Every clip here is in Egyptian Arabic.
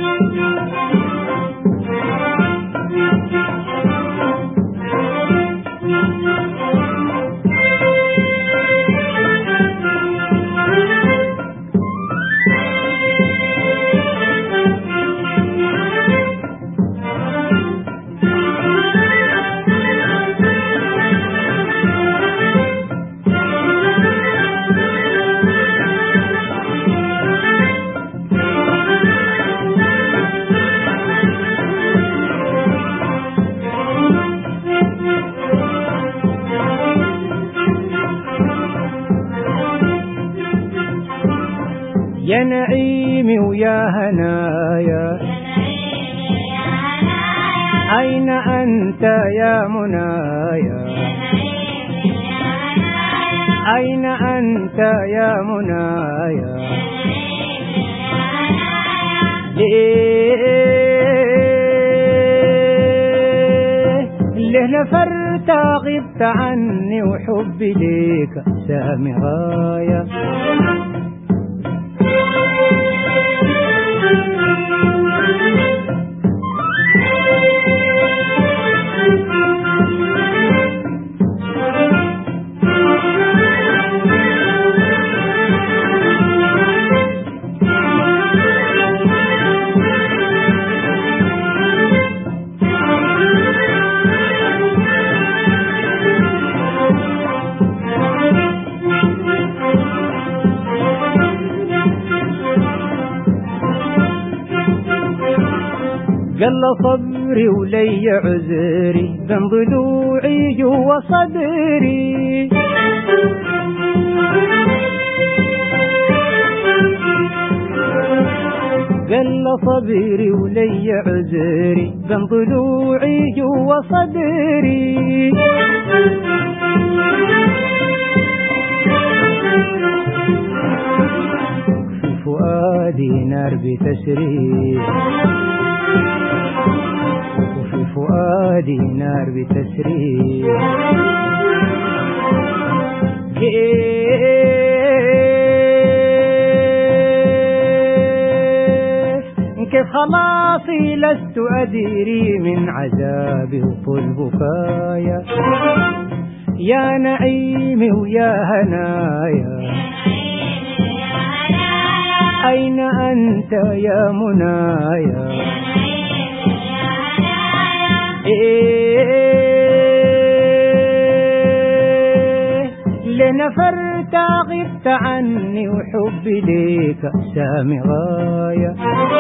يا نعيمي ويا هنايا أين أنت يا منايا أين أنت يا منايا ليه ليه نفرت غبت عني وحبي ليك سامي غاية قل صبري ولي عذري بين ضلوعي جوا صدري قل صبري ولي عذري بين ضلوعي جوا صدري في فؤادي نار بتسري وفي فؤادي نار بتسري كيف كيف خلاصي لست أدري من عذابي وطول بكايا يا نعيمي ويا هنايا أين أنت يا منايا إيه لنفرت غبت عني وحبي ليك سامي غاية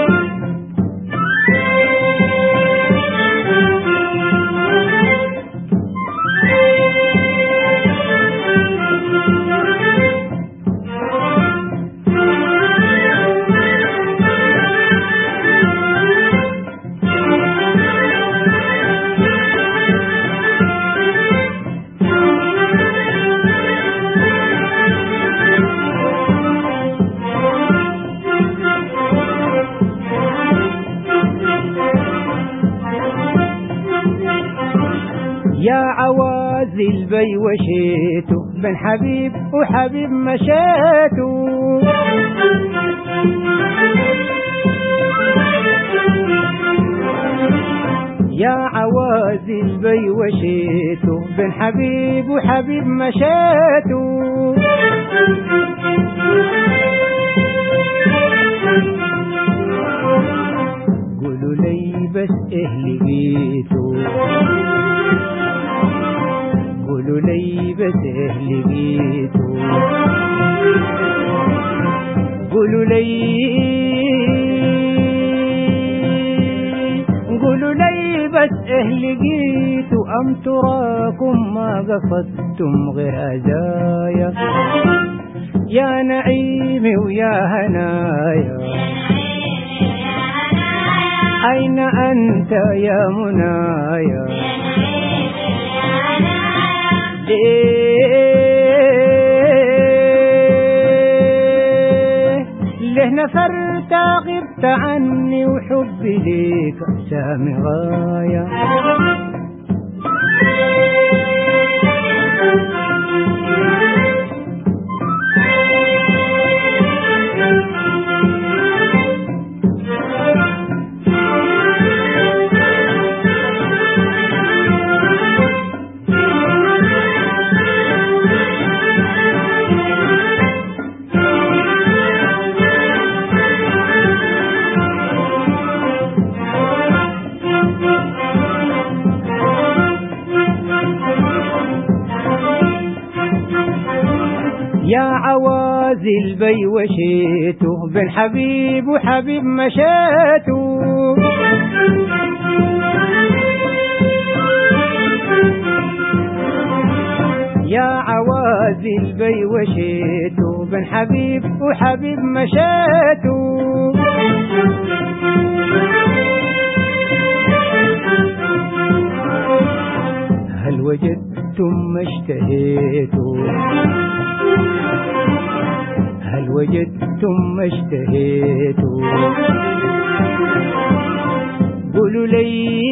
يا عوازي البي وشيتو بن حبيب وحبيب مشيتو يا عوازي البي وشيتو بن حبيب وحبيب مشيتو قولوا لي بس اهلي بيتو قولوا لي بس اهلي بيتو قولوا لي قولوا لي بس اهلي جيتوا ام تراكم ما قصدتم غير هدايا يا نعيمي ويا هنايا أين أنت يا منايا ليه ليه نفرت غبت عني وحبي ليك سامي غاية عوازي البي وشيته بن حبيب وحبيب مشيته يا عوازي البي وشيته بن حبيب وحبيب مشيته هل وجدتم ما اشتهيتوا هل وجدتم ما اشتهيتوا قولوا لي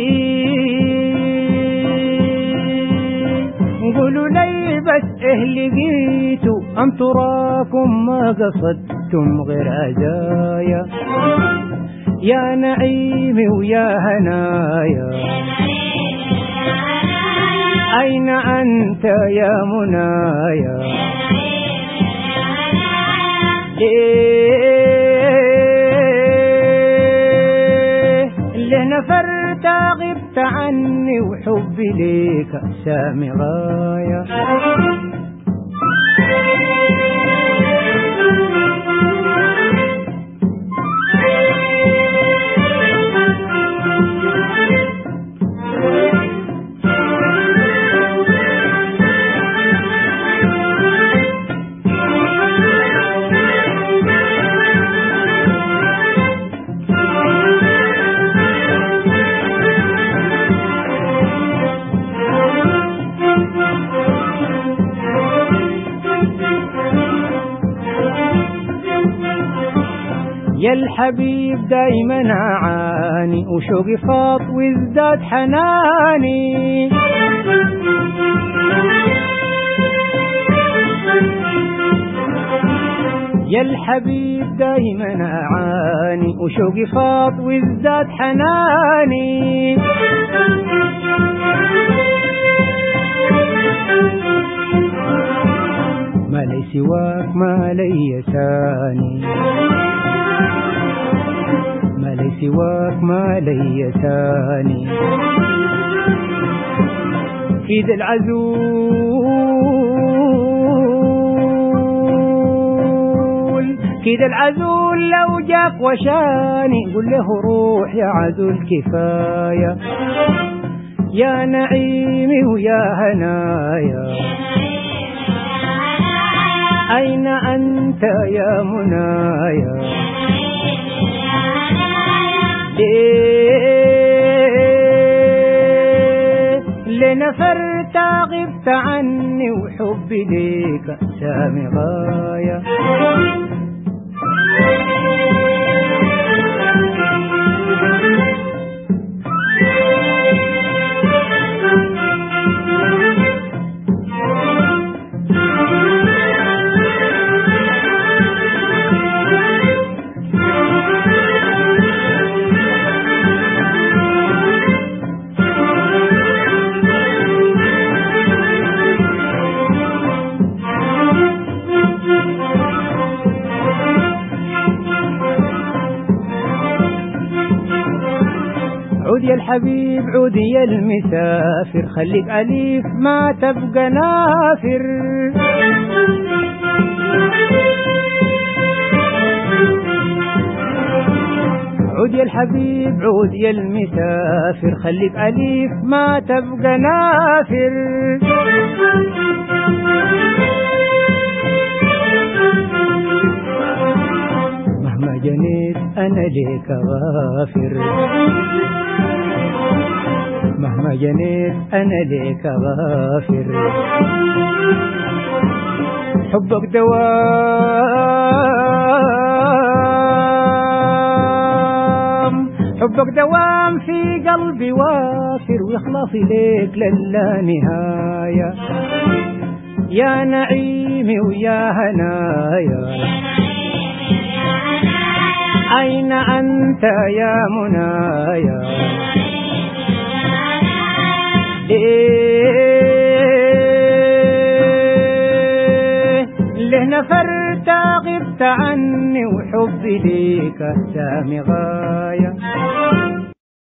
قولوا لي بس ايه لقيتوا ام تراكم ما قصدتم غير عزايا يا نعيمي ويا هنايا أين أنت يا منايا ليه ليه نفرت غبت عني وحبي ليك سامي غاية يا الحبيب دايما عاني وشوقي فاض وازداد حناني يا الحبيب دايما عاني وشوقي فاض وازداد حناني ما لي سواك ما لي ثاني ما لي سواك ما لي ثاني كيد العزول كيد العزول لو جاك وشاني قل له روح يا عزول كفاية يا نعيمي ويا هنايا أين أنت يا منايا ليه لنفرت غبت عني وحبي ليك سامي غاية عود يا الحبيب عود يا المسافر خليك أليف ما تبقى نافر عود يا الحبيب عود يا المسافر خليك أليف ما تبقى نافر مهما جنيت أنا ليك غافر مهما جنيت أنا ليك غافر حبك دوام حبك دوام في قلبي وافر وإخلاصي ليك للا نهاية يا نعيمي ويا هنايا أين أنت يا منايا ليه ليه نفرت غبت عني وحبي ليك سامي غاية